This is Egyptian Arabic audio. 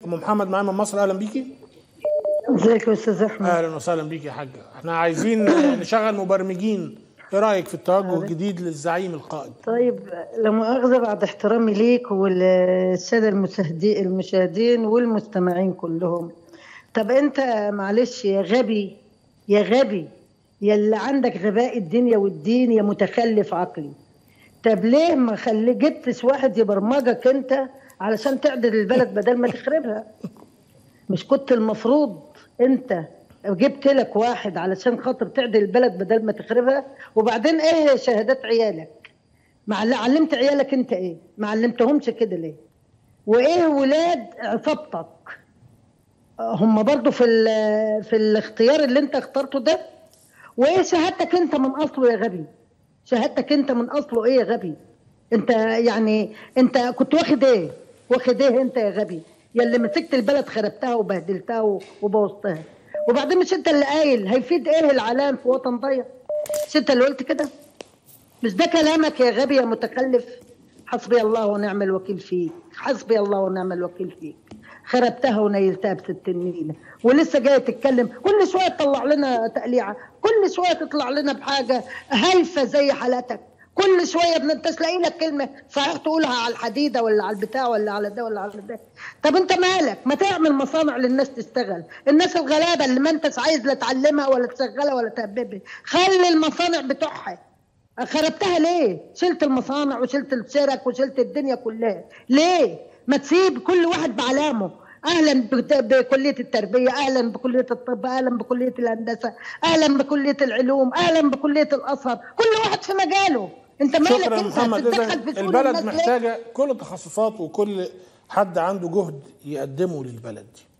ام محمد معانا من مصر اهلا بيكي ازيك يا استاذ احمد اهلا وسهلا بيكي يا حاجه احنا عايزين نشغل مبرمجين ايه رايك في التوجه الجديد للزعيم القائد طيب لا مؤاخذه بعد احترامي ليك والساده المشاهدين المشاهدين والمستمعين كلهم طب انت معلش يا غبي يا غبي يا اللي عندك غباء الدنيا والدين يا متخلف عقلي طب ليه ما خلي جبتش واحد يبرمجك انت علشان تعدل البلد بدل ما تخربها مش كنت المفروض انت جبت لك واحد علشان خاطر تعدل البلد بدل ما تخربها وبعدين ايه شهادات عيالك مع علمت عيالك انت ايه ما علمتهمش كده ليه وايه ولاد عصابتك هم برضو في ال- في الاختيار اللي انت اخترته ده وايه شهادتك انت من اصله يا غبي شهادتك انت من اصله ايه يا غبي انت يعني انت كنت واخد ايه واخد ايه انت يا غبي يا اللي مسكت البلد خربتها وبهدلتها و- وبوظتها وبعدين مش انت اللي قايل هيفيد ايه العلام في وطن ضيق مش انت اللي قلت كده مش ده كلامك يا غبي يا متخلف حسبي الله ونعم الوكيل فيك حسبي الله ونعم الوكيل فيك خربتها ونيلتها بست النيله ولسه جايه تتكلم كل شويه تطلع لنا تقليعه كل شويه تطلع لنا بحاجه هايفه زي حالتك كل شويه بنت تلاقي لك كلمه صحيح تقولها على الحديده ولا على البتاع ولا على ده ولا على ده طب انت مالك ما تعمل مصانع للناس تشتغل الناس الغلابه اللي ما انتش عايز لا تعلمها ولا تشغلها ولا تهببها خلي المصانع بتوعها خربتها ليه؟ شلت المصانع وشلت الشرك وشلت الدنيا كلها، ليه؟ ما تسيب كل واحد بعلامه، اهلا بت- بكليه التربيه، اهلا بكليه الطب، اهلا بكليه الهندسه، اهلا بكليه العلوم، اهلا بكليه الازهر، كل واحد في مجاله، انت مالك شكرا يا انت محمد هتتدخل اذا في شؤون البلد الناس ليه؟ محتاجه كل التخصصات وكل حد عنده جهد يقدمه للبلد دي